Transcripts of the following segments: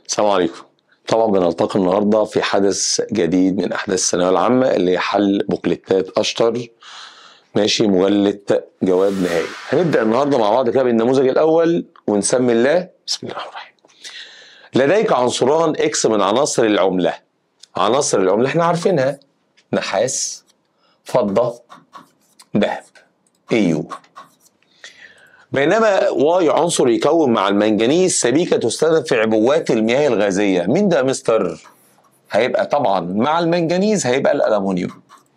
السلام عليكم طبعا بنلتقي النهارده في حدث جديد من احداث الثانويه العامه اللي هي حل بوكليتات اشطر ماشي مجله جواب نهائي هنبدا النهارده مع بعض كده بالنموذج الاول ونسمي الله بسم الله الرحمن الرحيم لديك عنصران اكس من عناصر العمله عناصر العمله احنا عارفينها نحاس فضه ذهب ايو بينما واي عنصر يكون مع المنجنيز سبيكه تستخدم في عبوات المياه الغازيه مين ده يا مستر هيبقى طبعا مع المنجنيز هيبقى الالومنيوم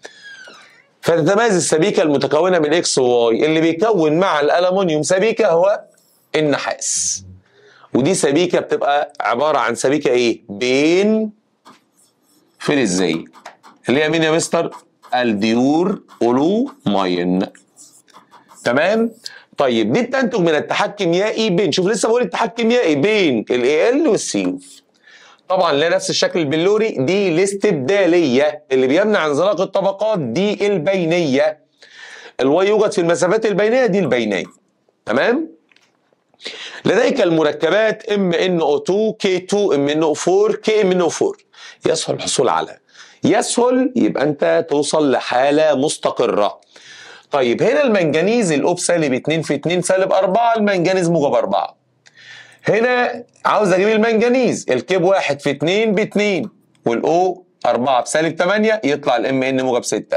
فتتميز السبيكه المتكونه من اكس وواي اللي بيكون مع الالومنيوم سبيكه هو النحاس ودي سبيكه بتبقى عباره عن سبيكه ايه بين فلزيه اللي هي مين يا مستر الديور أولوماين تمام طيب دي بتنتج من الاتحاد كيميائي بين شوف لسه بقول اتحاد كيميائي بين الاي ال والسي طبعا لا نفس الشكل البلوري دي الاستبداليه اللي بيمنع انزلاق الطبقات دي البينيه الواي يوجد في المسافات البينيه دي البينيه تمام لديك المركبات ام ان او 2 كي 2 ام ان او 4 كي ام ان او 4 يسهل الحصول على يسهل يبقى انت توصل لحاله مستقره طيب هنا المنجنيز الاوب سالب 2 في 2 سالب 4 المنجنيز موجب 4 هنا عاوز اجيب المنجنيز الكيب 1 في 2 ب 2 والاو 4 بسالب 8 يطلع الام ان موجب 6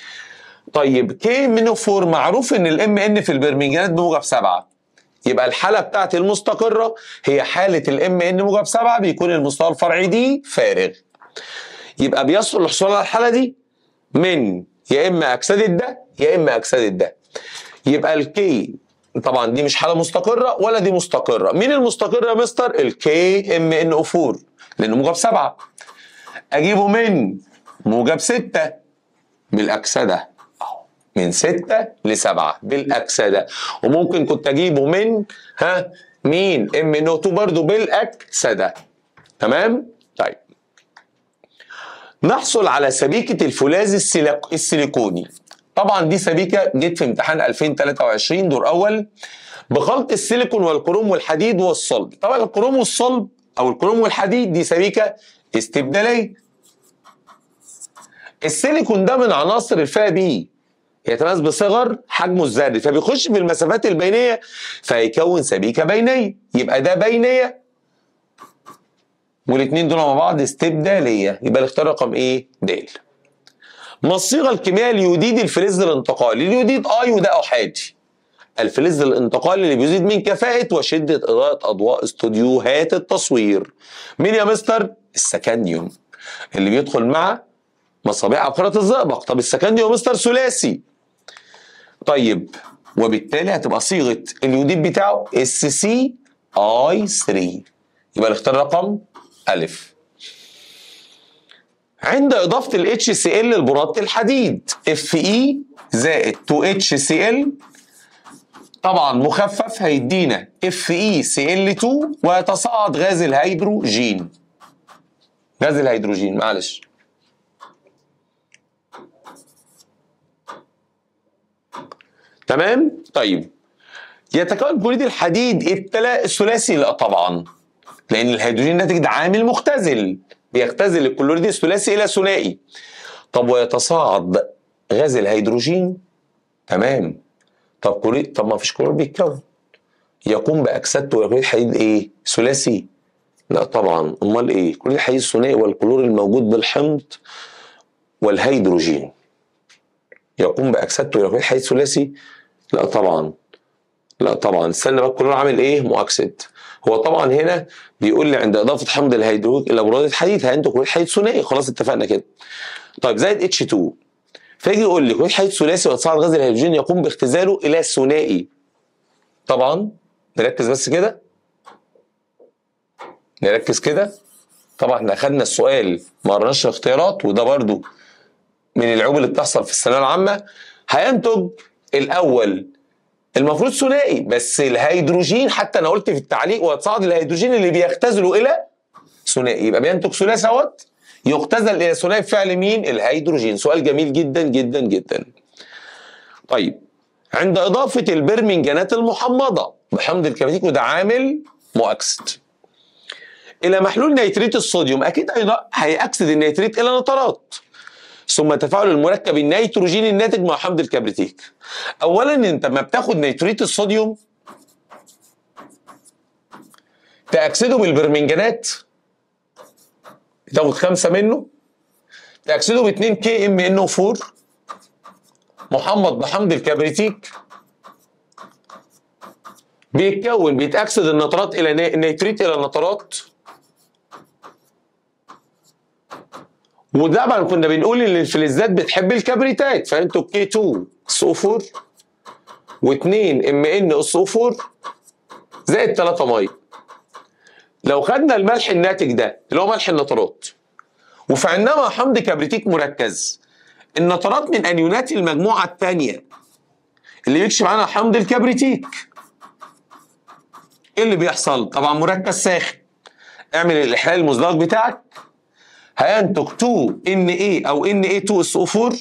طيب كي من 4 معروف ان الام ان في البرمنجانات بموجب 7 يبقى الحاله بتاعتي المستقره هي حاله الام ان موجب 7 بيكون المستوى الفرعي دي فارغ يبقى بيصل الحصول على الحاله دي من يا اما اكسده ده يا اما اكسده ده يبقى الكي طبعا دي مش حاله مستقره ولا دي مستقره مين المستقر يا مستر الكي ام ان او 4 لانه موجب 7 اجيبه من موجب 6 بالاكسده اهو من 6 ل 7 بالاكسده وممكن كنت اجيبه من ها مين ام ان او 2 برضه بالاكسده تمام طيب نحصل على سبيكة الفولاذ السيليك- السيليكوني طبعا دي سبيكة جت في امتحان 2023 دور أول بخلط السيليكون والكروم والحديد والصلب طبعا الكروم والصلب أو الكروم والحديد دي سبيكة استبدالية السيليكون ده من عناصر الفئة بي يتميز بصغر حجمه الذري فبيخش في المسافات البينية فيكون سبيكة بينية يبقى ده بينية والاثنين دول مع بعض استبداليه يبقى الاختيار رقم ايه؟ د. ما الصيغه الكيميائيه اليوديد الفلز الانتقالي؟ اليوديد اي وده احادي. الفلز الانتقالي اللي بيزيد من كفاءه وشده اضاءه اضواء استوديوهات التصوير. مين يا مستر؟ السكنديوم اللي بيدخل مع مصابيح عبقرة الزئبق، طب السكنديوم يا مستر ثلاثي. طيب وبالتالي هتبقى صيغه اليوديد بتاعه اس سي اي 3 يبقى الاختيار رقم ألف عند إضافة ال HCl لبرادة الحديد Fe زائد 2HCl طبعا مخفف هيدينا FeCl2 ويتصاعد غاز الهيدروجين غاز الهيدروجين معلش تمام طيب يتكون كلوريد الحديد التلا الثلاثي لا طبعا لان الهيدروجين ناتج عامل مختزل بيختزل الكلوريد الثلاثي الى ثنائي طب ويتصاعد غاز الهيدروجين تمام طب كلوريد طب ما فيش كلور بيتكون يقوم باكسدته كلوريد حديد ايه ثلاثي لا طبعا امال ايه كلوريد حديد ثنائي والكلور الموجود بالحمض والهيدروجين يقوم باكسدته الى كلوريد حديد ثلاثي لا طبعا لا طبعا استنى بقى الكلور عامل ايه مؤكسد هو طبعا هنا بيقول لي عند اضافه حمض الهيدروجين الى برادة حديد هينتج كلوريد حديد ثنائي خلاص اتفقنا كده طيب زائد اتش 2 فيجي يقول لي كلوريد حديد ثلاثي ويتصاعد غاز الهيدروجين يقوم باختزاله الى ثنائي طبعا نركز بس كده نركز كده طبعا احنا اخدنا السؤال ما قرناش الاختيارات وده برضو من العيوب اللي بتحصل في الثانويه العامه هينتج الاول المفروض ثنائي بس الهيدروجين حتى انا قلت في التعليق ويتصاعد الهيدروجين اللي بيختزلوا الى ثنائي يبقى بينتج ثلاثي اهوت يختزل الى ثنائي بفعل مين؟ الهيدروجين سؤال جميل جدا جدا جدا. طيب عند اضافه البرمنجانات المحمضه بحمض الكبريتيك وده عامل مؤكسد. الى محلول نيتريت الصوديوم اكيد هي- هيأكسد النيتريت الى نترات ثم تفاعل المركب النيتروجيني الناتج مع حمض الكبريتيك اولا انت لما بتاخد نيتريت الصوديوم تأكسده بالبرمنجانات تاخد خمسة منه تأكسده ب 2 كي ام ان 4 محمض بحمض الكبريتيك بيتكون بيتأكسد النترات إلى نا- النيتريت إلى النترات وطبعا كنا بنقول ان الفلزات بتحب الكبريتات فانتوا كي 2 اس او 4 و2 ام ان اس او 4 زائد 3 ميه لو خدنا الملح الناتج ده اللي هو ملح النترات وفعلناه مع حمض كبريتيك مركز النترات من انيونات المجموعه الثانيه اللي بيكشف عنها حمض الكبريتيك ايه اللي بيحصل؟ طبعا مركز ساخن اعمل الاحلال المزدوج بتاعك هينتج 2 ان اي او ان اي 2 اس او 4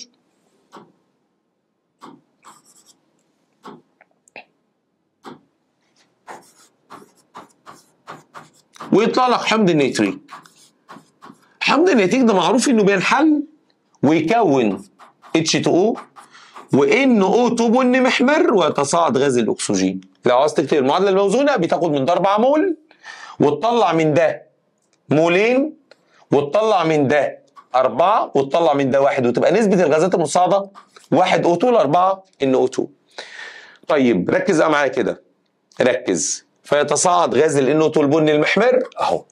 ويطلع لك حمض النيتريك حمض النيتريك ده معروف انه بينحل ويكون H2O وان او 2 بن محمر ويتصاعد غاز الاكسجين لو عاوز تكتب المعادله الموزونه بتاخد من ده 4 مول وتطلع من ده مولين وتطلع من ده أربعة وتطلع من ده واحد وتبقى نسبة الغازات المصاعدة واحد أو 2 لأربعة إن أو 2 طيب ركز بقى معايا كده ركز فيتصاعد غاز ال NO2 البني المحمر أهو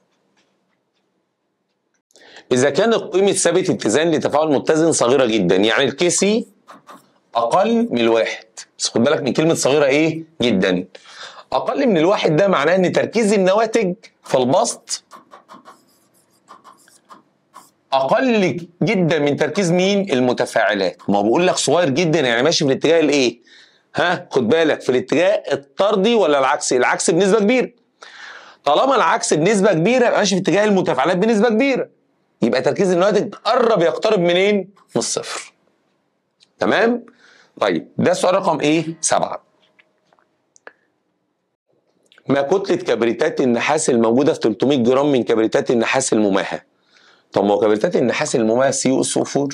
إذا كانت قيمة ثابت اتزان لتفاعل متزن صغيرة جدا يعني الكي سي أقل من الواحد بس خد بالك من كلمة صغيرة إيه جدا أقل من الواحد ده معناه إن تركيز النواتج في البسط اقل جدا من تركيز مين المتفاعلات ما هو بيقول لك صغير جدا يعني ماشي في الاتجاه الايه ها خد بالك في الاتجاه الطردي ولا العكسي العكس بنسبه كبيره طالما العكس بنسبه كبيره يبقى ماشي في اتجاه المتفاعلات بنسبه كبيره يبقى تركيز النواتج قرب يقترب منين من الصفر تمام طيب ده سؤال رقم ايه سبعة ما كتلة كبريتات النحاس الموجودة في 300 جرام من كبريتات النحاس المماهة طب ما هو كبريتات النحاس المماهة سي او اس او 4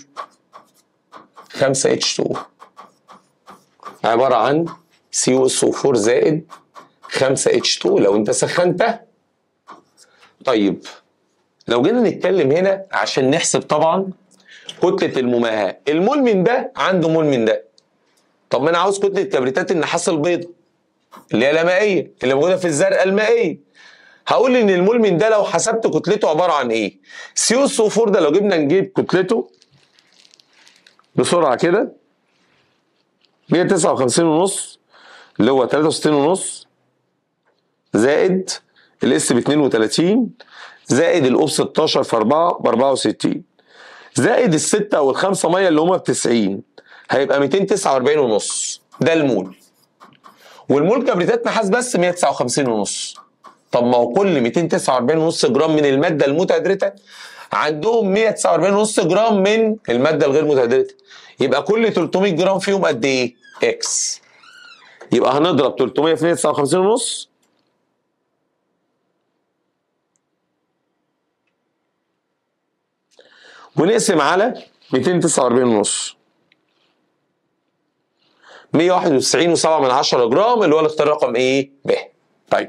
5 اتش 2 عبارة عن سي او اس او 4 زائد 5 اتش 2 لو انت سخنته طيب لو جينا نتكلم هنا عشان نحسب طبعا كتلة المماهاة المول من ده عنده مول من ده طب ما انا عاوز كتلة كبريتات النحاس البيضاء اللي هي المائية اللي موجودة في الزرقاء المائية هقول ان المول من ده لو حسبت كتلته عباره عن ايه؟ سي او 4 ده لو جبنا نجيب كتلته بسرعه كده 159 ونص اللي هو 63 ونص زائد الاس ب 32 زائد الاو ب 16 في 4 ب 64 زائد الستة او الخمسة ميه اللي هما ب 90 هيبقى 249 ونص ده المول والمول كبريتات نحاس بس 159 ونص طب ما هو كل 249 ونص جرام من الماده المتهدرته عندهم 149 ونص جرام من الماده الغير متهدرته يبقى كل 300 جرام فيهم قد ايه؟ اكس يبقى هنضرب 300 في 159 ونص ونقسم على 249 ونص 191 و7 من 10 جرام اللي هو الاختيار رقم ايه؟ ب طيب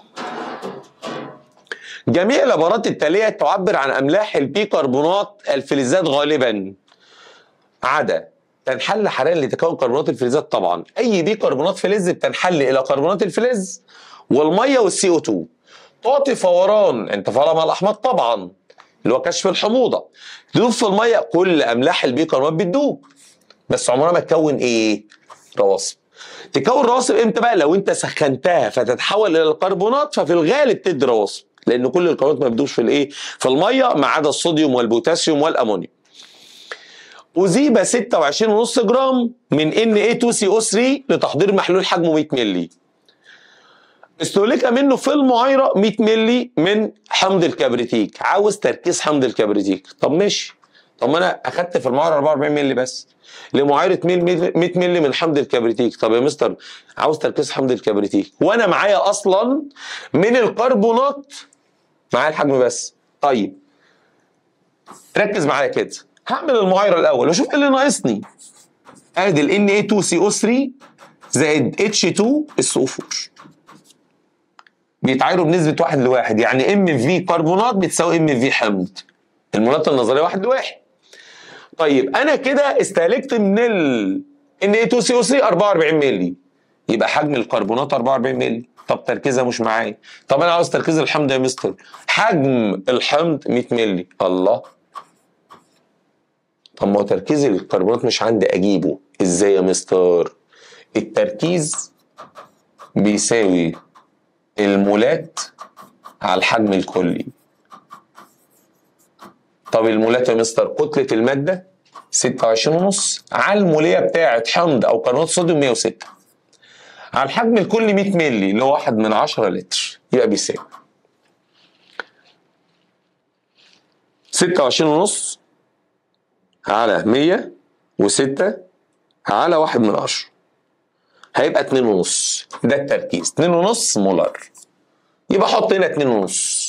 جميع العبارات التالية تعبر عن أملاح البيكربونات الفلزات غالبا عدا تنحل حراريا لتكون كربونات الفلزات طبعا أي بيكربونات فلز بتنحل إلى كربونات الفلز والمية والسي او 2 تعطي فوران انتفاعها مع الأحماض طبعا اللي هو كشف الحموضة تدوب في المية كل أملاح البيكربونات بتدوب بس عمرها ما تكون إيه؟ رواسب تكون رواسب امتى بقى لو انت سخنتها فتتحول الى الكربونات ففي الغالب تدي رواسب لان كل الكربونات ما بتدوبش في الايه في الميه ما عدا الصوديوم والبوتاسيوم والامونيوم أذيب 26.5 جرام من Na2CO3 لتحضير محلول حجمه 100 مللي استهلك منه في المعايرة 100 مللي من حمض الكبريتيك عاوز تركيز حمض الكبريتيك طب ماشي طب ما انا اخدت في المعايرة 44 مللي بس لمعايرة 100 مللي من حمض الكبريتيك طب يا مستر عاوز تركيز حمض الكبريتيك وانا معايا اصلا من الكربونات معايا الحجم بس طيب ركز معايا كده هعمل المعايره الاول واشوف ايه اللي ناقصني ادي ال Na2CO3 زائد H2 السو4 بيتعايروا بنسبه واحد لواحد يعني ام في كربونات بتساوي ام في حمض المناطق النظريه واحد لواحد طيب انا كده استهلكت من ال Na2CO3 44 مللي يبقى حجم الكربونات 44 مللي طب تركيزها مش معايا طب انا عاوز تركيز الحمض يا مستر حجم الحمض 100 مللي الله طب ما هو تركيز الكربونات مش عندي اجيبه ازاي يا مستر التركيز بيساوي المولات على الحجم الكلي طب المولات يا مستر كتلة المادة 26 ونص على المولية بتاعة حمض أو كربونات صوديوم 106 على الحجم الكلي 100 مللي اللي هو واحد من 10 لتر يبقى بيساوي 26 ونص على 106 على واحد من 10 هيبقى 2 ونص ده التركيز 2 ونص مولر يبقى حط هنا 2 ونص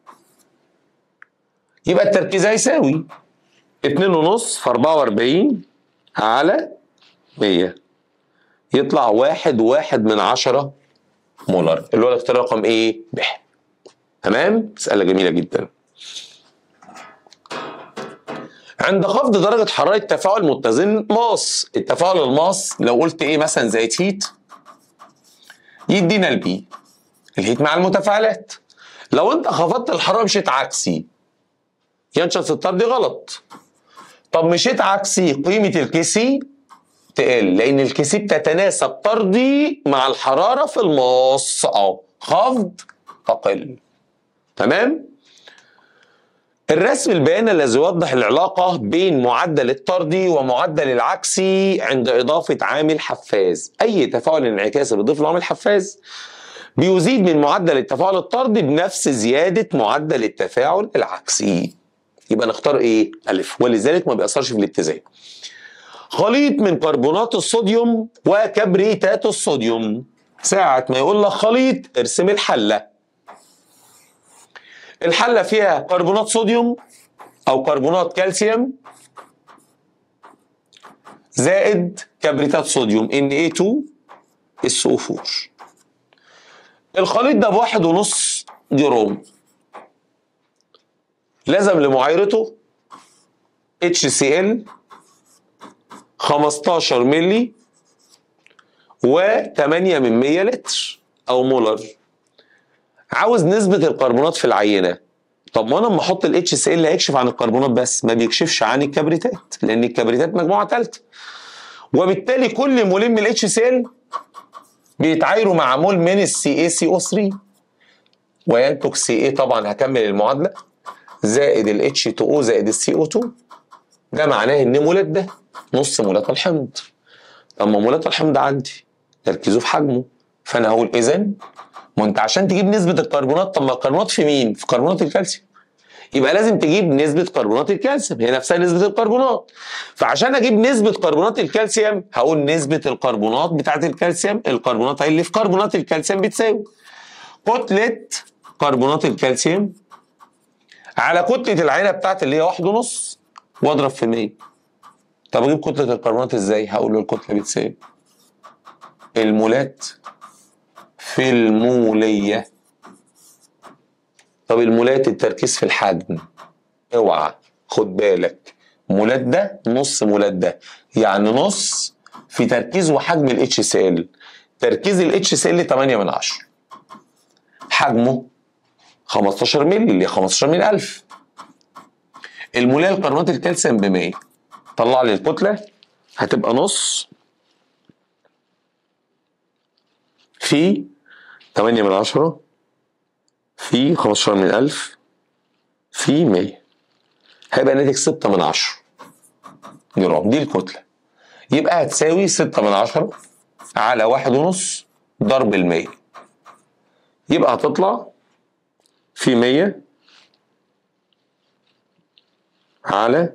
يبقى التركيز هيساوي 2 ونص في 44 على 100 يطلع واحد واحد من عشرة مولر اللي هو الاختيار رقم ايه؟ ب تمام؟ مسألة جميلة جدا عند خفض درجة حرارة تفاعل متزن ماس التفاعل الماس لو قلت ايه مثلا زي هيت يدينا البي الهيت مع المتفاعلات لو انت خفضت الحرارة مشيت عكسي ينشط الطردي غلط طب مشيت عكسي قيمة الكيسي تقل لان الكيسي بتتناسب طردي مع الحرارة في الماس اه خفض تقل تمام الرسم البياني الذي يوضح العلاقة بين معدل الطردي ومعدل العكسي عند إضافة عامل حفاز أي تفاعل انعكاسي بيضيف له عامل حفاز بيزيد من معدل التفاعل الطردي بنفس زيادة معدل التفاعل العكسي يبقى نختار ايه؟ ألف ولذلك ما بيأثرش في الاتزان خليط من كربونات الصوديوم وكبريتات الصوديوم ساعة ما يقول لك خليط ارسم الحلة الحلة فيها كربونات صوديوم أو كربونات كالسيوم زائد كبريتات صوديوم Na2 SO4 الخليط ده بواحد ونص جرام لازم لمعايرته HCl 15 ملي و8 من 100 لتر او مولر عاوز نسبة الكربونات في العينة طب ما انا لما احط الاتش سي ال هيكشف عن الكربونات بس ما بيكشفش عن الكبريتات لان الكبريتات مجموعة ثالثة وبالتالي كل مولين من الاتش سي ال بيتعايروا مع مول من السي اي سي او 3 وينتج سي اي طبعا هكمل المعادلة زائد الاتش 2 او زائد السي او 2 ده معناه ان مولات ده نص مولات الحمض طب ما مولات الحمض عندي تركيزه في حجمه فانا هقول اذا ما انت عشان تجيب نسبة الكربونات طب ما الكربونات في مين؟ في كربونات الكالسيوم يبقى لازم تجيب نسبة كربونات الكالسيوم هي نفسها نسبة الكربونات فعشان اجيب نسبة كربونات الكالسيوم هقول نسبة الكربونات بتاعت الكالسيوم الكربونات هي اللي في كربونات الكالسيوم بتساوي كتلة كربونات الكالسيوم على كتلة العينة بتاعت اللي هي واحد ونص واضرب في 100 طب اجيب كتلة الكربونات ازاي؟ هقول له الكتلة بتساوي المولات في المولية طب المولات التركيز في الحجم اوعى خد بالك مولات ده نص مولات ده يعني نص في تركيز وحجم ال HCl تركيز ال HCl 8 من 10 حجمه 15 مللي اللي 15 من 1000 المولية لكربونات الكالسيوم ب 100 طلع لي الكتلة هتبقى نص في 8 من 10 في 15 من 1000 في 100 هيبقى ناتج 6 من 10 جرام دي الكتلة يبقى هتساوي 6 من 10 على واحد ونص ضرب ال 100 يبقى هتطلع في 100 على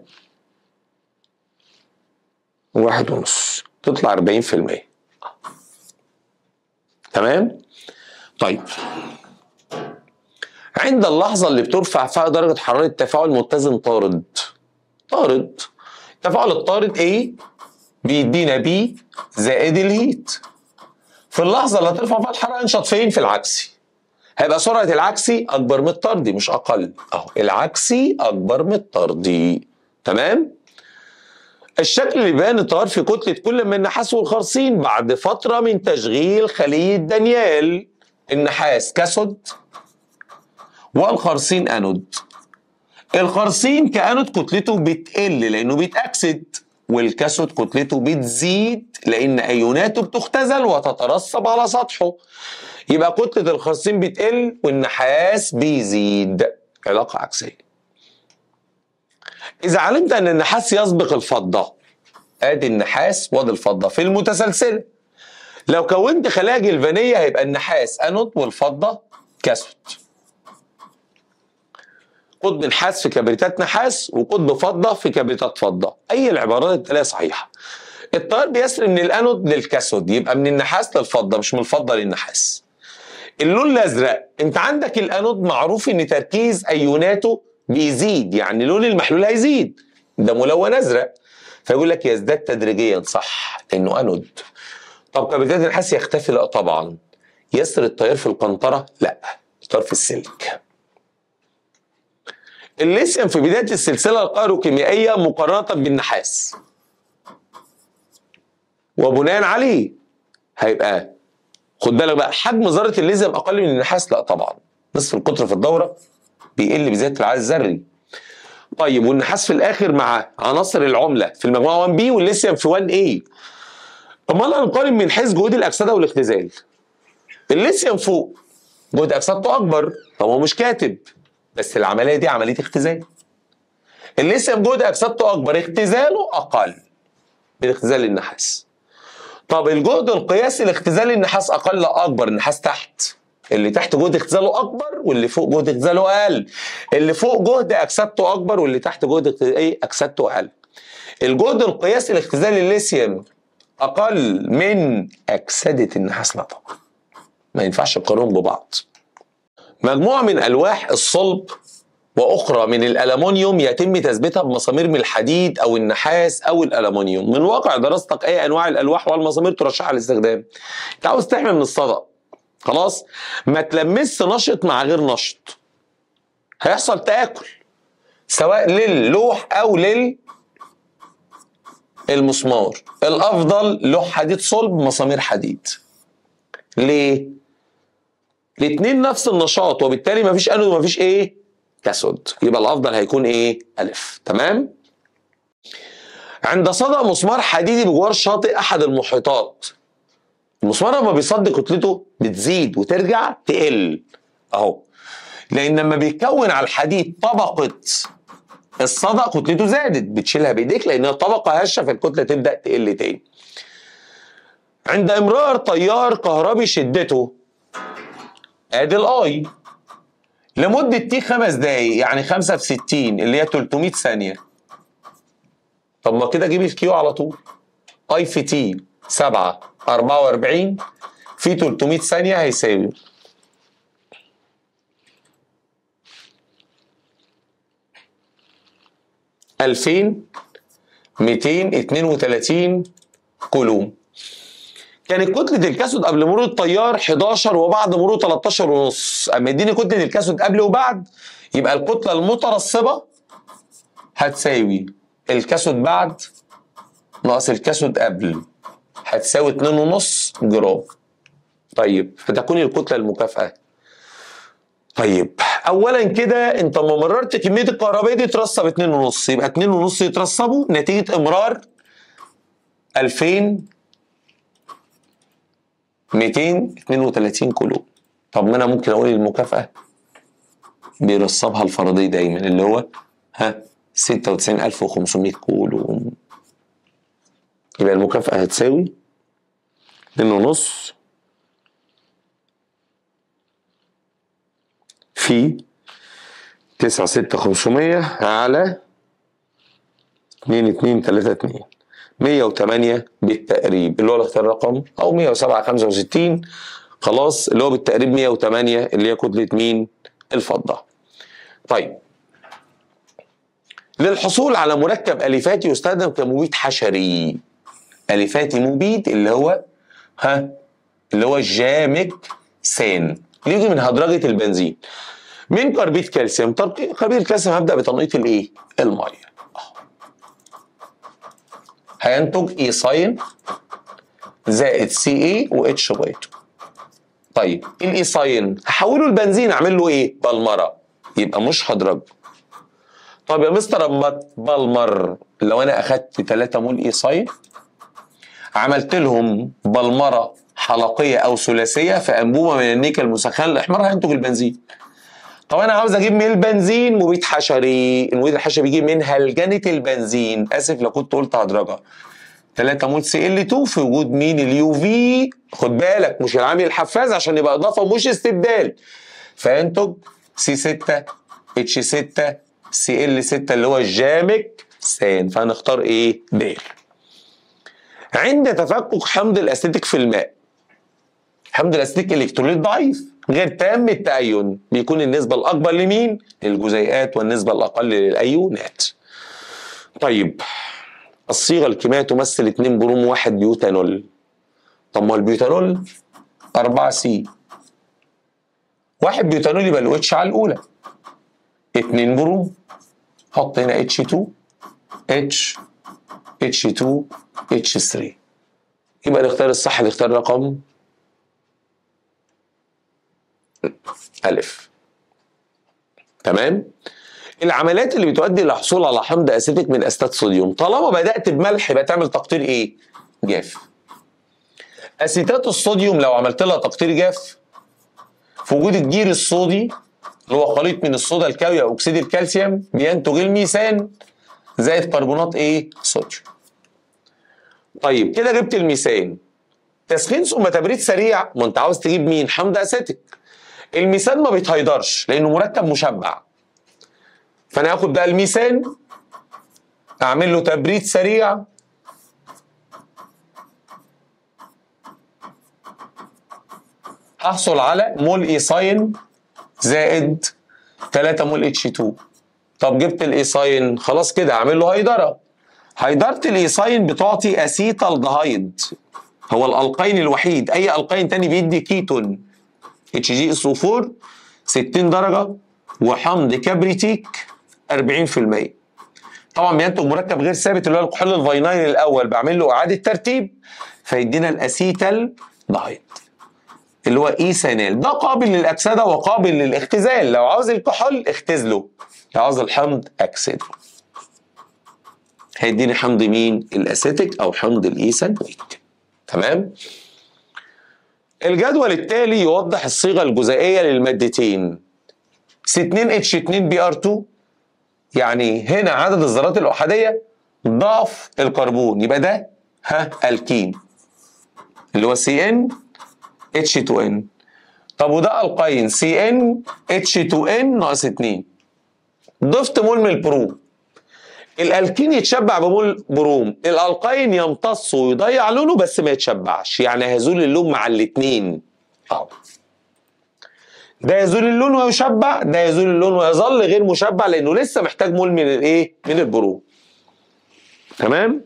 واحد ونص تطلع 40% تمام طيب عند اللحظة اللي بترفع فيها درجة حرارة تفاعل متزن طارد طارد التفاعل الطارد A بيدينا B زائد الهيت في اللحظة اللي هترفع فيها الحرارة ينشط فين؟ في العكسي هيبقى سرعة العكسي أكبر من الطردي مش أقل أهو العكسي أكبر من الطردي تمام؟ الشكل اللي بيبان التيار في كتلة كل من النحاس والخرسين بعد فترة من تشغيل خلية دانيال النحاس كاثود والخرسين انود الخرسين كانود كتلته بتقل لانه بيتاكسد والكاثود كتلته بتزيد لان ايوناته بتختزل وتترسب على سطحه يبقى كتله الخرسين بتقل والنحاس بيزيد علاقه عكسيه اذا علمت ان النحاس يسبق الفضه ادي النحاس وادي الفضه في المتسلسله لو كونت خلايا جلفانيه هيبقى النحاس انود والفضه كاثود قطب نحاس في كبريتات نحاس وقطب فضه في كبريتات فضه اي العبارات التاليه صحيحه التيار بيسري من الانود للكاثود يبقى من النحاس للفضه مش من الفضه للنحاس اللون الازرق انت عندك الانود معروف ان تركيز ايوناته بيزيد يعني لون المحلول هيزيد ده ملون ازرق فيقول لك يزداد تدريجيا صح لانه انود طب كبريتات النحاس يختفي لا طبعا يسري التيار في القنطره لا التيار في السلك الليثيوم في بدايه السلسله الكيميائيه مقارنه بالنحاس وبناء عليه هيبقى خد بالك بقى حجم ذره الليثيوم اقل من النحاس لا طبعا نصف القطر في الدوره بيقل بزياده العدد الذري طيب والنحاس في الاخر مع عناصر العمله في المجموعه 1 بي والليثيوم في 1 اي امال هنقارن من حيث جهود الاكسده والاختزال الليثيوم فوق جهد اكسدته اكبر طب هو مش كاتب بس العمليه دي عمليه اختزال الليثيوم جهد اكسدته اكبر اختزاله اقل من اختزال النحاس طب الجهد القياسي لاختزال النحاس اقل اكبر النحاس تحت اللي تحت جهد اختزاله اكبر واللي فوق جهد اختزاله اقل اللي فوق جهد اكسدته اكبر واللي تحت جهد ايه اكسدته اقل الجهد القياسي لاختزال الليثيوم اقل من اكسده النحاس لا طبعا ما ينفعش نقارنهم ببعض مجموعة من ألواح الصلب وأخرى من الألمنيوم يتم تثبيتها بمسامير من الحديد أو النحاس أو الألمنيوم من واقع دراستك أي أنواع الألواح والمسامير ترشحها للاستخدام أنت عاوز تحمي من الصدى خلاص ما تلمس نشط مع غير نشط هيحصل تآكل سواء للوح أو لل المسمار الأفضل لوح حديد صلب مسامير حديد ليه؟ الاثنين نفس النشاط وبالتالي مفيش انود ومفيش ايه كاثود يبقى الافضل هيكون ايه الف تمام عند صدى مسمار حديدي بجوار شاطئ احد المحيطات المسمار لما بيصد كتلته بتزيد وترجع تقل اهو لان لما بيتكون على الحديد طبقه الصدى كتلته زادت بتشيلها بايديك لان الطبقه هشه فالكتله تبدا تقل تاني عند امرار تيار كهربي شدته ادي الاي لمدة تي خمس دقايق يعني خمسة في ستين اللي هي 300 ثانية طب ما كده جيب الكيو على طول اي في تي 7 44 في 300 ثانية هيساوي ألفين ميتين اتنين وتلاتين كولوم كانت كتلة الكاسود قبل مرور التيار 11 وبعد مرور 13 ونص اما يديني كتلة الكاسود قبل وبعد يبقى الكتلة المترسبة هتساوي الكاسود بعد ناقص الكاسود قبل هتساوي 2.5 جرام طيب فتكون الكتلة المكافأة طيب اولا كده انت لما مررت كميه الكهربائيه دي ترسب 2.5 يبقى 2.5 يترسبوا نتيجه امرار 2000 232 كيلو طب ما انا ممكن اقول المكافاه بيرصبها الفرضي دايما اللي هو ها 96500 كولوم يبقى المكافأة هتساوي اتنين ونص في تسعة ستة خمسمية على اتنين اتنين تلاتة اتنين 108 بالتقريب اللي هو الاختيار رقم او 107 65 خلاص اللي هو بالتقريب 108 اللي هي كتله مين؟ الفضه طيب للحصول على مركب اليفاتي يستخدم كمبيد حشري اليفاتي مبيد اللي هو ها اللي هو جامك سان اللي يجي من هدرجه البنزين من كربيد كالسيوم ترقي- كربيد الكالسيوم هبدا بتنقيط الايه الميه أهو. هينتج ايصاين زائد سي اي و اتش باي 2 طيب الايصاين هحوله لبنزين اعمل له ايه بلمره يبقى مش هدرجه طب يا مستر اما بلمر لو انا اخدت 3 مول ايصاين عملت لهم بلمره حلقيه او ثلاثيه في انبوبه من النيكل المسخن الاحمر هينتج البنزين طب انا عاوز اجيب من البنزين مبيد حشري المبيد الحشري بيجي من هلجنه البنزين اسف لو كنت قلت هدرجه 3 مول سي ال 2 في وجود مين اليو في خد بالك مش العامل الحفاز عشان يبقى اضافه مش استبدال فينتج سي 6 اتش 6 سي ال 6 اللي هو الجامك سان فهنختار ايه د عند تفكك حمض الاسيتيك في الماء حمض الاسيتيك الكتروليت ضعيف غير تام التأين بيكون النسبة الأكبر لمين؟ للجزيئات والنسبة الأقل للأيونات. طيب الصيغة الكيميائية تمثل 2 بروم 1 بيوتانول. طب ما البيوتانول 4 سي. واحد بيوتانول يبقى له اتش على الأولى. 2 بروم. حط هنا اتش 2 اتش اتش 2 اتش 3. يبقى الاختيار الصح الاختيار رقم ألف تمام العمليات اللي بتؤدي للحصول على حمض اسيتيك من اسيتات صوديوم طالما بدات بملح يبقى تعمل تقطير ايه جاف اسيتات الصوديوم لو عملت لها تقطير جاف في وجود الجير الصودي اللي هو خليط من الصودا الكاوية او اكسيد الكالسيوم بينتج الميثان زائد كربونات ايه صوديوم طيب كده جبت الميثان تسخين ثم تبريد سريع ما انت عاوز تجيب مين حمض اسيتيك الميثان ما بيتهيدرش لانه مركب مشبع فانا هاخد بقى الميثان اعمل له تبريد سريع هحصل على مول ايساين زائد 3 مول اتش 2 طب جبت الايساين خلاص كده اعمل له هيدره هيدره الايساين بتعطي اسيتالدهايد هو الالقين الوحيد اي القين تاني بيدي كيتون اتش جي اس 4 60 درجه وحمض كبريتيك 40% طبعا بينتج مركب غير ثابت اللي هو الكحول الفينايل الاول بعمل له اعاده ترتيب فيدينا الاسيتال دهايد اللي هو ايثانال ده قابل للاكسده وقابل للاختزال لو عاوز الكحول اختزله لو عاوز الحمض اكسده هيديني حمض مين الاسيتيك او حمض الايثانويك تمام الجدول التالي يوضح الصيغه الجزيئيه للمادتين C2H2Br2 يعني هنا عدد الذرات الأحادية ضعف الكربون يبقى ده ها الكين اللي هو CN H2N طب وده القين CN H2N ناقص 2 ضفت مول من البروم الالكين يتشبع بمول بروم الالقين يمتص ويضيع لونه بس ما يتشبعش يعني هيزول اللون مع الاتنين اهو ده يزول اللون ويشبع ده يزول اللون ويظل غير مشبع لانه لسه محتاج مول من الايه من البروم تمام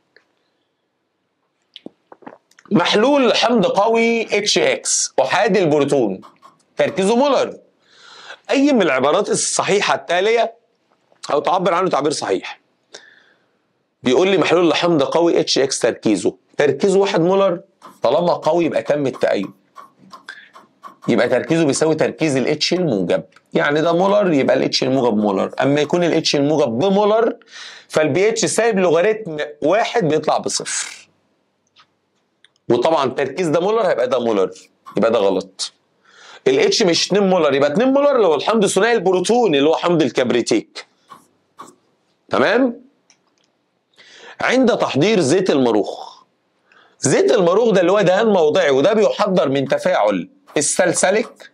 محلول حمض قوي اتش اكس احادي البروتون تركيزه مولر اي من العبارات الصحيحه التاليه او تعبر عنه تعبير صحيح بيقول لي محلول لحمض قوي اتش اكس تركيزه تركيزه واحد مولر طالما قوي يبقى تم التأيد يبقى تركيزه بيساوي تركيز الاتش الموجب يعني ده مولر يبقى الاتش الموجب مولر اما يكون الاتش الموجب بمولر فالبي اتش سالب لوغاريتم واحد بيطلع بصفر وطبعا التركيز ده مولر هيبقى ده مولر يبقى ده غلط الاتش مش 2 مولر يبقى 2 مولر اللي هو الحمض ثنائي البروتون اللي هو حمض الكبريتيك تمام عند تحضير زيت المروخ زيت المروخ ده اللي هو دهان موضعي وده بيحضر من تفاعل السلسلك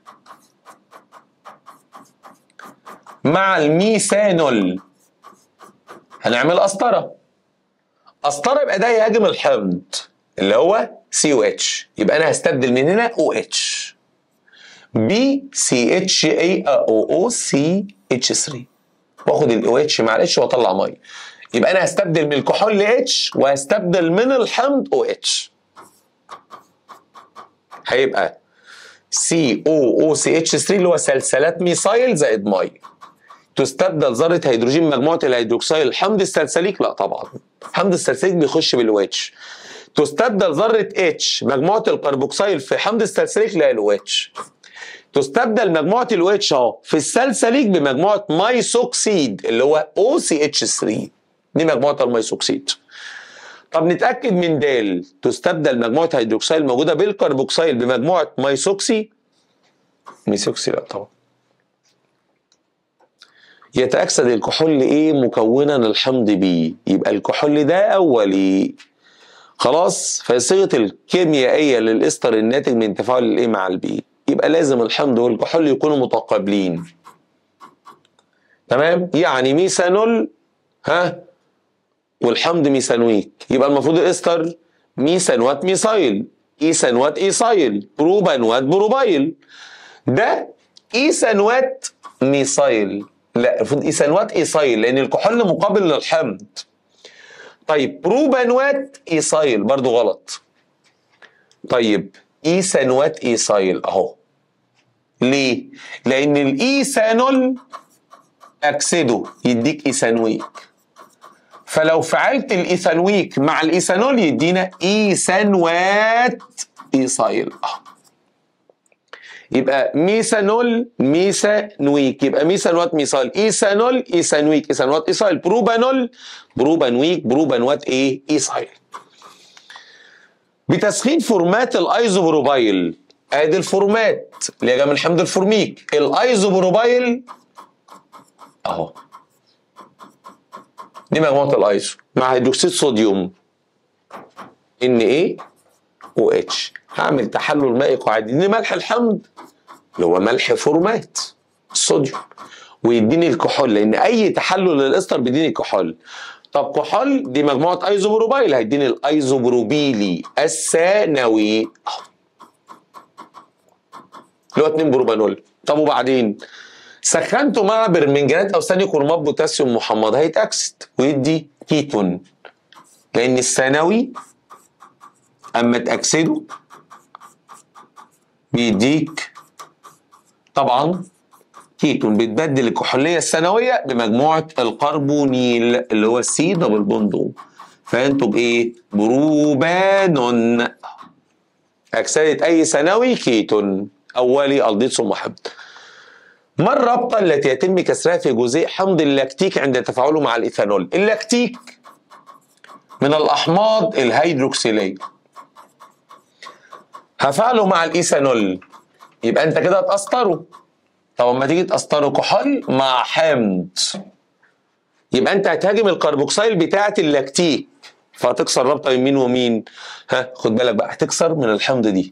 مع الميثانول هنعمل قسطرة قسطرة يبقى ده يهاجم الحمض اللي هو سي او اتش يبقى انا هستبدل من هنا او اتش بي سي اتش اي او او سي اتش 3 واخد الاو اتش مع الاتش واطلع ميه يبقى انا هستبدل من الكحول اتش وهستبدل من الحمض او اتش هيبقى سي او او سي اتش 3 اللي هو سلسلات ميثايل زائد ميه تستبدل ذره هيدروجين مجموعه الهيدروكسيل حمض السلسليك لا طبعا حمض السلسليك بيخش بالاو اتش تستبدل ذره اتش مجموعه الكربوكسيل في حمض السلسليك لا الاو اتش تستبدل مجموعه الاو اتش اهو في السلسليك بمجموعه مايسوكسيد اللي هو او سي اتش 3 دي مجموعه المايسوكسيد طب نتاكد من د تستبدل مجموعه هيدروكسيل موجوده بالكربوكسيل بمجموعه مايسوكسي ميسوكسي لا طبعا يتاكسد الكحول ايه مكونا الحمض بي يبقى الكحول ده اولي خلاص فصيغه الكيميائيه للاستر الناتج من تفاعل الايه مع البي يبقى لازم الحمض والكحول يكونوا متقابلين تمام يعني ميثانول ها والحمض ميثانويك يبقى المفروض الاستر ميثانوات ميثايل ايثانوات ايثايل بروبانوات بروبايل ده ايثانوات ميثايل لا المفروض ايثانوات ايثايل لان الكحول مقابل للحمض طيب بروبانوات ايثايل برضو غلط طيب ايثانوات ايثايل اهو ليه؟ لان الايثانول اكسده يديك ايثانويك فلو فعلت الايثانويك مع الايثانول يدينا ايثانوات ايثايل اه يبقى ميثانول ميثانويك يبقى ميثانوات ميثايل ايثانول ايثانويك ايثانوات ايثايل بروبانول بروبانويك بروبانوات ايه ايثايل بتسخين فورمات الايزوبروبايل ادي الفورمات اللي هي جايه من حمض الفورميك الايزوبروبايل اهو دي مجموعه الايزو مع هيدروكسيد صوديوم ان ايه او اتش هعمل تحلل مائي قاعدي دي ملح الحمض اللي هو ملح فورمات الصوديوم ويديني الكحول لان اي تحلل للاستر بيديني كحول طب كحول دي مجموعه ايزوبروبايل هيديني الايزوبروبيلي الثانوي أهو. اللي هو 2 بروبانول طب وبعدين سخنته مع برمنجانات او ثاني كرمات بوتاسيوم محمض هيتاكسد ويدي كيتون لان الثانوي اما تاكسده بيديك طبعا كيتون بتبدل الكحوليه الثانويه بمجموعه الكربونيل اللي هو السي دبل بوندو فينتج ايه؟ بروبانون اكسده اي ثانوي كيتون اولي الديد ثم حمض ما الرابطه التي يتم كسرها في جزيء حمض اللاكتيك عند تفاعله مع الايثانول؟ اللاكتيك من الاحماض الهيدروكسيليه هفعله مع الايثانول يبقى انت كده هتقسطره طب اما تيجي تقسطره كحول مع حمض يبقى انت هتهاجم الكربوكسيل بتاعه اللاكتيك فهتكسر رابطه من مين ومين ها خد بالك بقى هتكسر من الحمض دي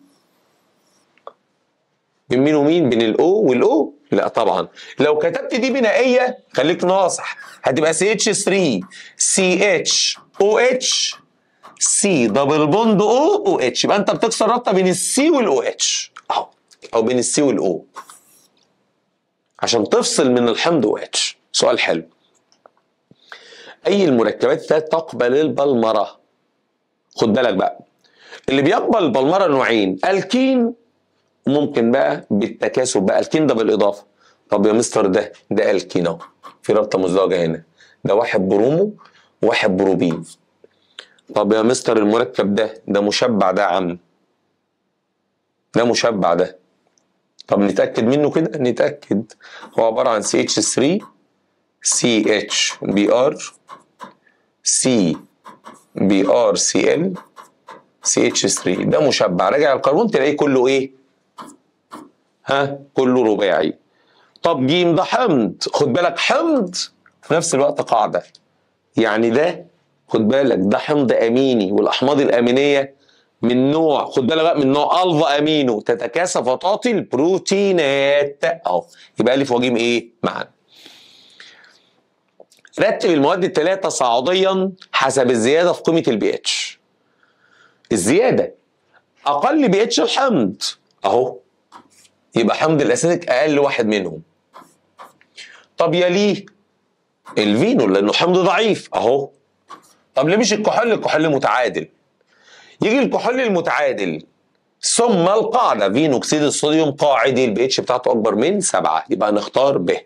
بين مين ومين بين الاو والاو لا طبعا لو كتبت دي بنائيه خليك ناصح هتبقى سي اتش 3 سي اتش او اتش سي دبل بوند او او اتش يبقى انت بتكسر رابطه بين السي والاو اتش اهو او بين السي والاو عشان تفصل من الحمض او اتش سؤال حلو اي المركبات الثلاث تقبل البلمره خد بالك بقى اللي بيقبل البلمره نوعين الكين ممكن بقى بالتكاثر بقى الكين ده بالاضافه طب يا مستر ده ده الكين اهو في رابطه مزدوجه هنا ده واحد برومو وواحد بروبين طب يا مستر المركب ده ده مشبع ده يا عم ده مشبع ده طب نتاكد منه كده نتاكد هو عباره عن سي اتش 3 سي اتش بي ار سي بي ار سي ال سي اتش 3 ده مشبع راجع القانون تلاقيه كله ايه ها كله رباعي طب جيم ده حمض خد بالك حمض في نفس الوقت قاعده يعني ده خد بالك ده حمض اميني والاحماض الامينيه من نوع خد بالك بقى من نوع الفا امينو تتكاثف وتعطي البروتينات اهو يبقى الف وجيم ايه معانا رتب المواد التاليه تصاعديا حسب الزياده في قيمه البي اتش الزياده اقل بي اتش الحمض اهو يبقى حمض الاسيتيك اقل واحد منهم طب يليه الفينول لانه حمض ضعيف اهو طب ليه مش الكحول الكحول متعادل يجي الكحول المتعادل ثم القاعده فين اكسيد الصوديوم قاعدي البي اتش بتاعته اكبر من سبعة يبقى نختار ب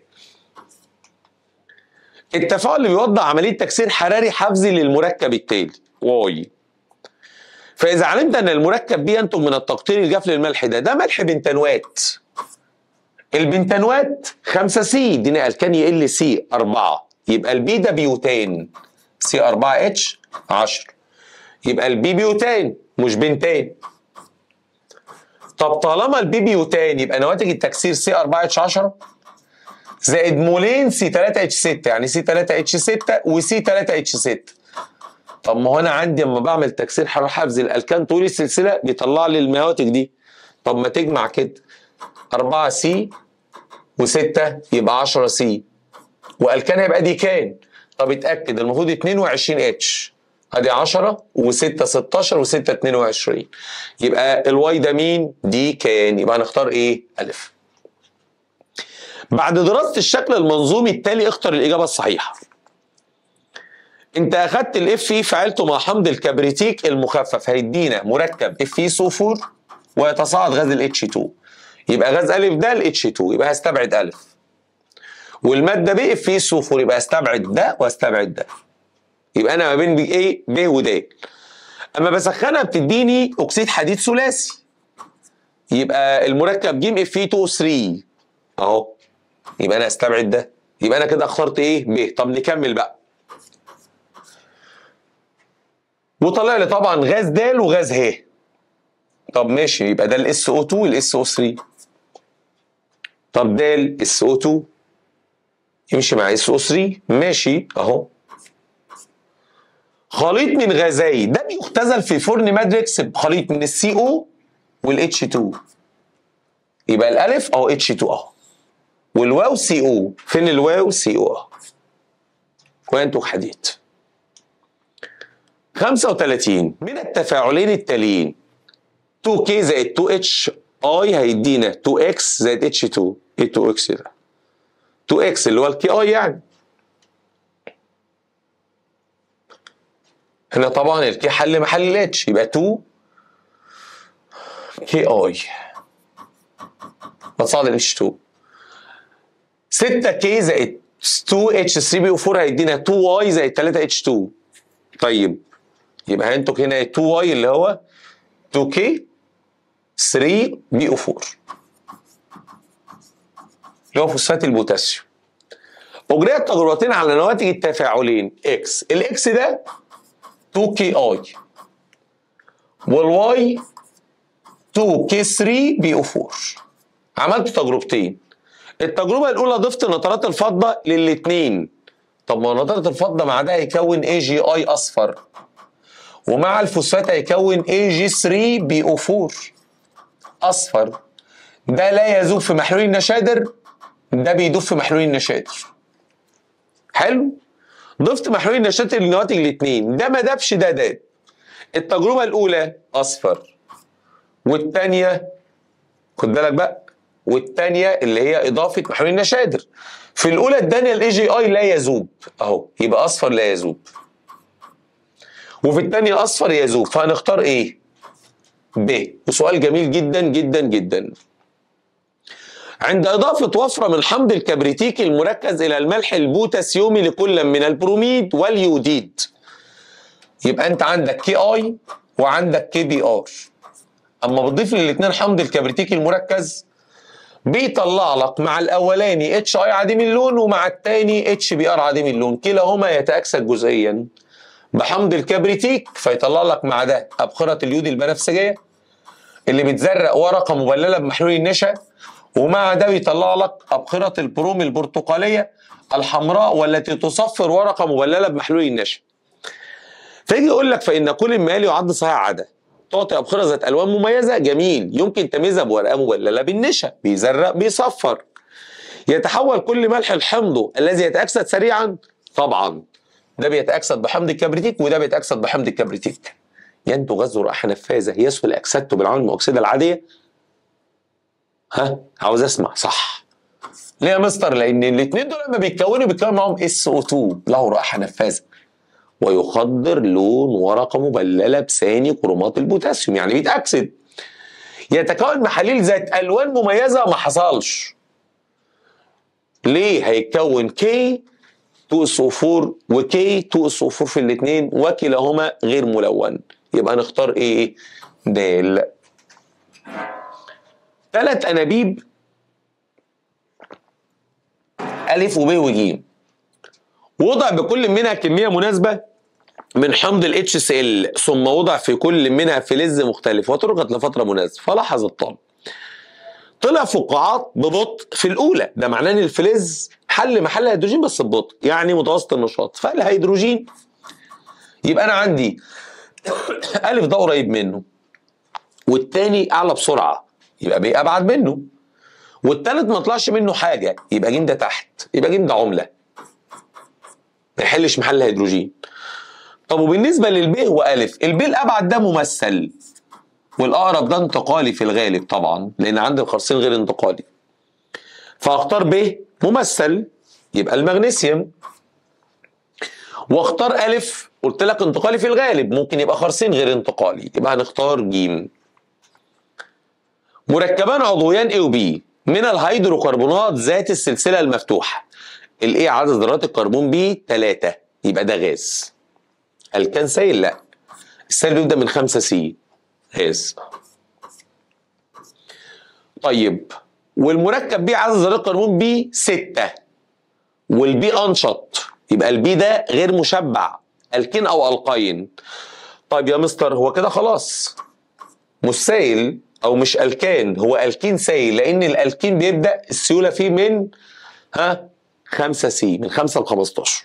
التفاعل اللي بيوضع عمليه تكسير حراري حفزي للمركب التالي واي فاذا علمت ان المركب بي ينتج من التقطير الجاف للملح ده ده ملح بنتانوات البنتانوات 5 سي ادينا الكان ال سي 4 يبقى البي ده بيوتان سي 4 اتش 10 يبقى البي بيوتان مش بنتان طب طالما البي بيوتان يبقى نواتج التكسير سي 4 اتش 10 زائد مولين سي 3 اتش 6 يعني سي 3 اتش 6 وسي 3 اتش 6 طب ما هو انا عندي اما بعمل تكسير حراره حفظ الالكان طول السلسله بيطلع لي النواتج دي طب ما تجمع كده 4 سي و6 يبقى 10 سي والكان هيبقى دي كان طب اتاكد المفروض 22 اتش ادي 10 و6 16 و6 22 يبقى الواي ده مين؟ دي كان يبقى هنختار ايه؟ الف. بعد دراسه الشكل المنظومي التالي اختر الاجابه الصحيحه. انت اخدت الاف اي فعلته مع حمض الكبريتيك المخفف هيدينا مركب اف اي سوفور ويتصاعد غاز الاتش 2 يبقى غاز الف ده الاتش 2 يبقى هستبعد الف والماده ب اف اي سوفور يبقى هستبعد ده واستبعد ده يبقى انا ما بين ايه ب ود اما بسخنها بتديني اكسيد حديد ثلاثي يبقى المركب ج اف اي 2 3 اهو يبقى انا استبعد ده يبقى انا كده اخترت ايه ب طب نكمل بقى وطلع لي طبعا غاز د وغاز ه طب ماشي يبقى ده الاس او 2 والاس او 3 طب ده الاس او 2 يمشي مع اس او 3 ماشي اهو خليط من غازي ده بيختزل في فرن ماتريكس بخليط من السي او والاتش 2 يبقى الالف اهو اتش 2 اهو والواو سي او فين الواو سي او اهو وينتج حديد 35 من التفاعلين التاليين 2K زائد 2H اي هيدينا 2X زائد H2 ايه 2X ده 2X اللي هو الكي اي يعني هنا طبعا الكي حل محل الاتش يبقى 2 كي اي بتصعد الاتش 2 6 كي زائد 2 اتش 3 بي او 4 هيدينا 2 واي زائد 3 اتش 2 طيب يبقى هينتج هنا 2 واي اللي هو 2 كي 3 بي او 4 اللي هو فوسفات البوتاسيوم اجريت تجربتين على نواتج التفاعلين اكس الاكس ده 2 كي اي والواي 2 كي 3 بي او 4 عملت تجربتين التجربه الاولى ضفت نترات الفضه للاثنين طب ما نترات الفضه مع ده هيكون اي جي اي اصفر ومع الفوسفات هيكون اي جي 3 بي او 4 اصفر ده لا يذوب في محلول النشادر ده بيدوب في محلول النشادر حلو ضفت محلول النشادر للنواتج الاثنين ده ما دابش ده داب التجربه الاولى اصفر والثانيه خد بالك بقى والثانيه اللي هي اضافه محلول النشادر في الاولى اداني الاي جي اي لا يذوب اهو يبقى اصفر لا يذوب وفي الثانيه اصفر يذوب فهنختار ايه ب وسؤال جميل جدا جدا جدا عند إضافة وفرة من حمض الكبريتيكي المركز إلى الملح البوتاسيومي لكل من البروميد واليوديد يبقى أنت عندك كي آي وعندك كي بي آر أما بتضيف للاثنين حمض الكبريتيكي المركز بيطلع لك مع الأولاني اتش اي عديم اللون ومع الثاني اتش بي ار عديم اللون كلاهما يتأكسد جزئيا بحمض الكبريتيك فيطلع لك مع ده أبخرة اليود البنفسجية اللي بتزرق ورقة مبللة بمحلول النشا ومع ده بيطلع لك أبخرة البروم البرتقالية الحمراء والتي تصفر ورقة مبللة بمحلول النشا فيجي يقول لك فإن كل المال يعد صحيح عدا تعطي أبخرة ذات ألوان مميزة جميل يمكن تمييزها بورقة مبللة بالنشا بيزرق بيصفر يتحول كل ملح لحمضه الذي يتأكسد سريعا طبعا ده بيتأكسد بحمض الكبريتيك وده بيتأكسد بحمض الكبريتيك ينتج غاز رائحة نفاذة يسهل أكسدته بالعوامل المؤكسدة العادية ها عاوز اسمع صح ليه يا مستر لان الاثنين دول لما بيتكونوا بيتكون معاهم اس او 2 له رائحه نفاذه ويخدر لون ورقه مبلله بثاني كرومات البوتاسيوم يعني بيتاكسد يتكون محاليل ذات الوان مميزه ما حصلش ليه هيتكون كي 2 اس او 4 وكي 2 اس او 4 في الاثنين وكلاهما غير ملون يبقى نختار ايه دال ثلاث انابيب الف وب وج وضع بكل منها كميه مناسبه من حمض ال HCl ثم وضع في كل منها فلز مختلف وتركت لفتره مناسبه فلاحظ الطالب طلع فقاعات ببطء في الاولى ده معناه ان الفلز حل محل هيدروجين بس ببطء يعني متوسط النشاط فالهيدروجين يبقى انا عندي الف ده قريب منه والتاني اعلى بسرعه يبقى ب ابعد منه والتالت ما طلعش منه حاجه يبقى ج ده تحت يبقى ج ده عمله ما يحلش محل هيدروجين طب وبالنسبه للب والف الب الابعد ده ممثل والاقرب ده انتقالي في الغالب طبعا لان عندي القرصين غير انتقالي فاختار ب ممثل يبقى المغنيسيوم واختار الف قلت لك انتقالي في الغالب ممكن يبقى خرسين غير انتقالي يبقى هنختار ج مركبان عضويان A و B من الهيدروكربونات ذات السلسله المفتوحه الايه عدد ذرات الكربون بي 3 يبقى ده غاز الكان سائل لا السائل بيبدا من 5 سي غاز طيب والمركب بي عدد ذرات الكربون بي 6 والبي انشط يبقى البي ده غير مشبع الكين او القين طيب يا مستر هو كده خلاص مش سائل او مش الكان هو الكين سائل لان الالكين بيبدا السيوله فيه من ها 5 سي من 5 ل 15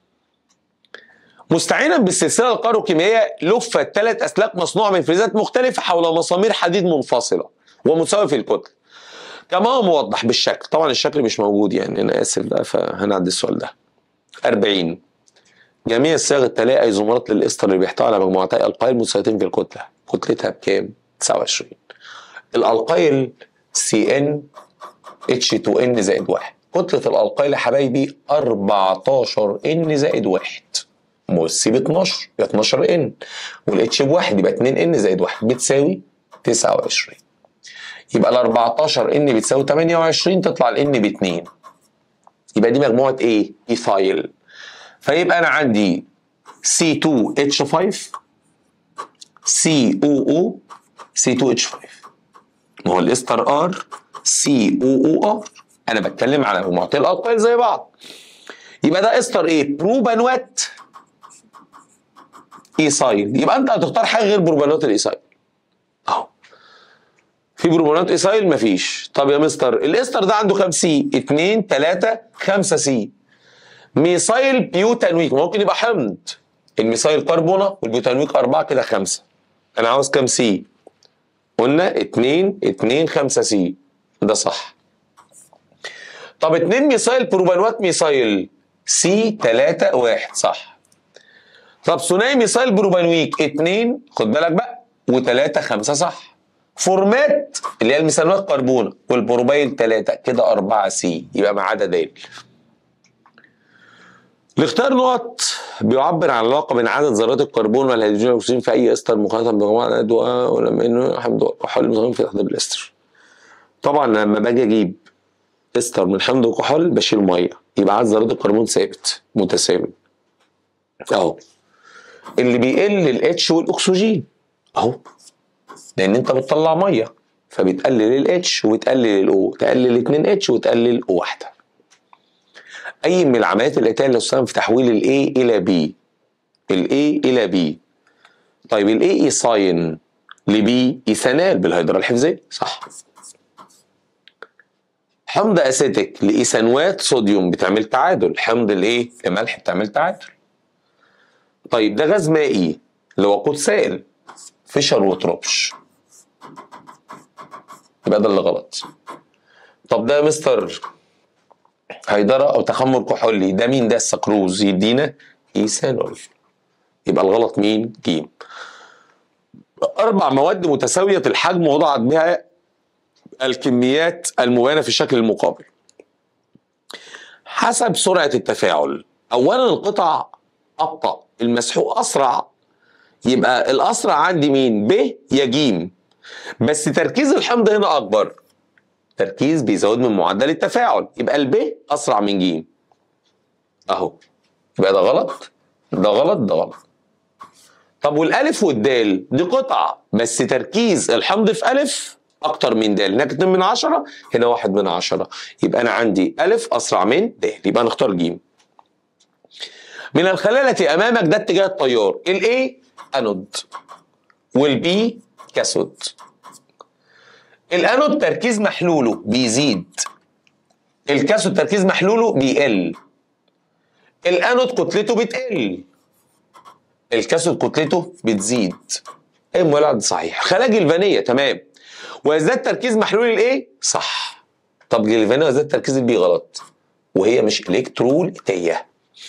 مستعينا بالسلسله القاروكيميائيه لفت ثلاث اسلاك مصنوعه من فلزات مختلفه حول مسامير حديد منفصله ومساويه في الكتله كما هو موضح بالشكل طبعا الشكل مش موجود يعني انا اسف بقى فهنعدي السؤال ده 40 جميع الصيغ التاليه ايزومرات للاستر اللي بيحتوي على مجموعتي القايل مسيطرين في الكتله كتلتها بكام 29 الالقايل سي ان اتش 2 ان زائد 1 كتله الالقايل يا حبايبي 14 ان زائد 1 والسي ب 12 يبقى 12 ان والاتش بواحد يبقى 2 ان زائد 1 بتساوي 29 يبقى ال 14 ان بتساوي 28 تطلع الان ب 2 يبقى دي مجموعه ايه؟ ايثايل فيبقى انا عندي C2H5 COO C2H5 ما هو الاستر ار COOR انا بتكلم على مجموعتين الالقايل زي بعض يبقى ده استر ايه؟ بروبانوات ايسايل يبقى انت هتختار حاجه غير بروبانوات الايسايل اهو في بروبانات ايسايل مفيش طب يا مستر الاستر ده عنده كام سي 2 3 5 سي ميثايل بيوتانويك ممكن يبقى حمض الميثايل كربونه والبيوتانويك 4 كده 5 انا عاوز كام سي قلنا 2 2 5 سي ده صح طب 2 ميثايل بروبانوات ميثايل سي 3 1 صح طب ثنائي ميثايل بروبانويك 2 خد بالك بقى و3 5 صح فورمات اللي هي الميثانوات كربونه والبروبايل 3 كده 4 سي يبقى ما عدا د الاختيار نقط بيعبر عن العلاقه بين عدد ذرات الكربون والهيدروجين والاكسجين في اي استر مخاطب بمجموعه الادويه ولما انه حمض وكحول المستخدمين في تحضير الاستر. طبعا لما باجي اجيب استر من حمض وكحول بشيل ميه يبقى عدد ذرات الكربون ثابت متساوي. اهو اللي بيقل الاتش والاكسجين اهو لان انت بتطلع ميه فبتقلل الاتش وتقلل الاو تقلل 2 اتش وتقلل او واحده اي من العمليات الاتيه اللي تستخدم في تحويل الاي الى بي الاي الى بي طيب الاي ايساين لبي ايثانال بالهيدرا الحفظيه صح حمض اسيتيك لايثانوات صوديوم بتعمل تعادل حمض الايه الملح بتعمل تعادل طيب ده غاز مائي لوقود سائل فيشر وتروبش يبقى ده اللي غلط طب ده مستر هيدرة او تخمر كحولي ده مين ده السكروز يدينا ايثانول يبقى الغلط مين جيم اربع مواد متساويه الحجم وضعت بها الكميات المبينة في الشكل المقابل حسب سرعة التفاعل أولا القطع أبطأ المسحوق أسرع يبقى الأسرع عندي مين ب يا ج بس تركيز الحمض هنا أكبر تركيز بيزود من معدل التفاعل يبقى الب أسرع من ج أهو يبقى ده غلط ده غلط ده غلط طب والالف والدال دي قطع بس تركيز الحمض في الف اكتر من د هناك 2 من 10 هنا 1 من 10 يبقى انا عندي الف اسرع من د يبقى نختار ج من الخلايا التي امامك ده اتجاه التيار الاي انود والبي كاثود الانود تركيز محلوله بيزيد الكاثود تركيز محلوله بيقل الانود كتلته بتقل الكاثود كتلته بتزيد ايه مولد صحيح خلايا جلفانيه تمام ويزداد تركيز محلول الايه صح طب جلفانيه ويزداد تركيز البي غلط وهي مش الكتروليتيه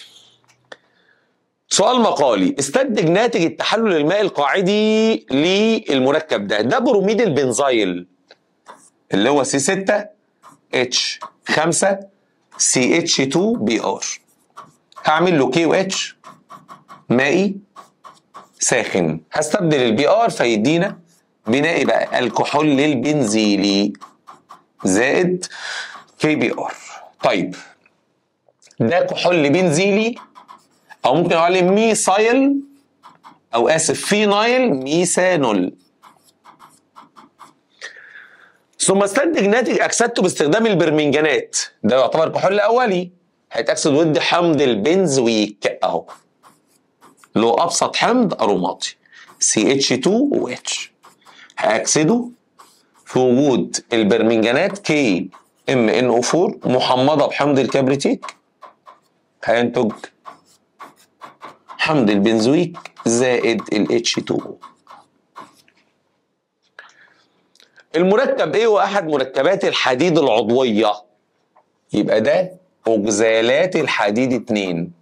سؤال مقالي استنتج ناتج التحلل المائي القاعدي للمركب ده ده بروميد البنزايل اللي هو سي 6 اتش 5 سي اتش 2 بي ار هعمل له كي اتش مائي ساخن هستبدل البي ار فيدينا بنائي بقى الكحول البنزيلي زائد كي بي ار طيب ده كحول بنزيلي او ممكن اقول عليه ميثايل او اسف فينايل ميثانول ثم استنتج ناتج اكسدته باستخدام البرمنجانات ده يعتبر كحول اولي هيتاكسد ضد حمض البنزويك اهو له ابسط حمض اروماتي CH2 و H هاكسده في وجود البرمنجانات K MnO4 محمضه بحمض الكبريتيك هينتج حمض البنزويك زائد ال H2O المركب ايه هو احد مركبات الحديد العضويه يبقى ده اجزالات الحديد اتنين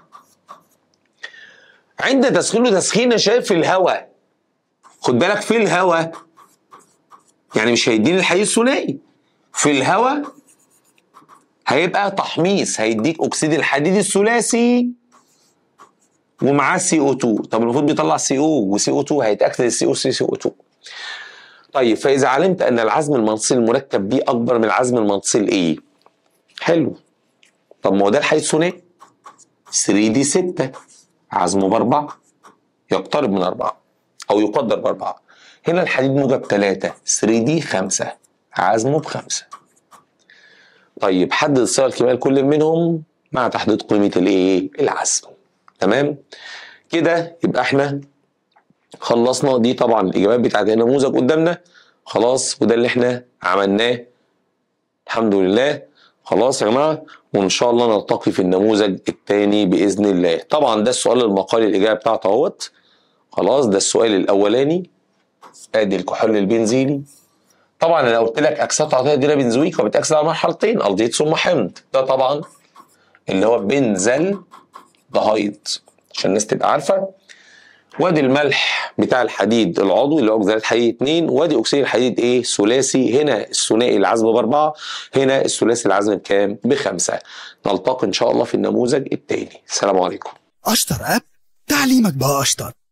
عند تسخينه تسخينه شايف في الهواء خد بالك في الهواء يعني مش هيديني الحديد الثنائي في الهواء هيبقى تحميص هيديك اكسيد الحديد الثلاثي ومعاه سي او 2 طب المفروض بيطلع سي او وسي او 2 هيتاكد السي او سي سي او 2 طيب فاذا علمت ان العزم المنصي المركب بي اكبر من العزم المنصي الايه حلو طب ما هو ده الحديد الثنائي 3 دي 6 عزمه باربعه يقترب من اربعه او يقدر باربعه هنا الحديد موجب 3 3 دي 5 عزمه بخمسه طيب حدد الصيغه الكيميائيه لكل منهم مع تحديد قيمه الايه العزم تمام كده يبقى احنا خلصنا دي طبعا الاجابات بتاعت النموذج قدامنا خلاص وده اللي احنا عملناه الحمد لله خلاص يا جماعه وان شاء الله نلتقي في النموذج الثاني باذن الله طبعا ده السؤال المقالي الاجابه بتاعته اهوت خلاص ده السؤال الاولاني ادي الكحول البنزيني طبعا انا قلت لك اكسات عضويه دي بنزويك وبتاكسد على مرحلتين الديت ثم حمض ده طبعا اللي هو بنزل دهايد عشان الناس تبقى عارفه وادي الملح بتاع الحديد العضوي اللي هو اكسيد الحديد 2 وادي اكسيد الحديد ايه ثلاثي هنا الثنائي العزم باربعه هنا الثلاثي العزم بكام؟ بخمسه نلتقي ان شاء الله في النموذج الثاني السلام عليكم اشطر اب تعليمك بقى اشطر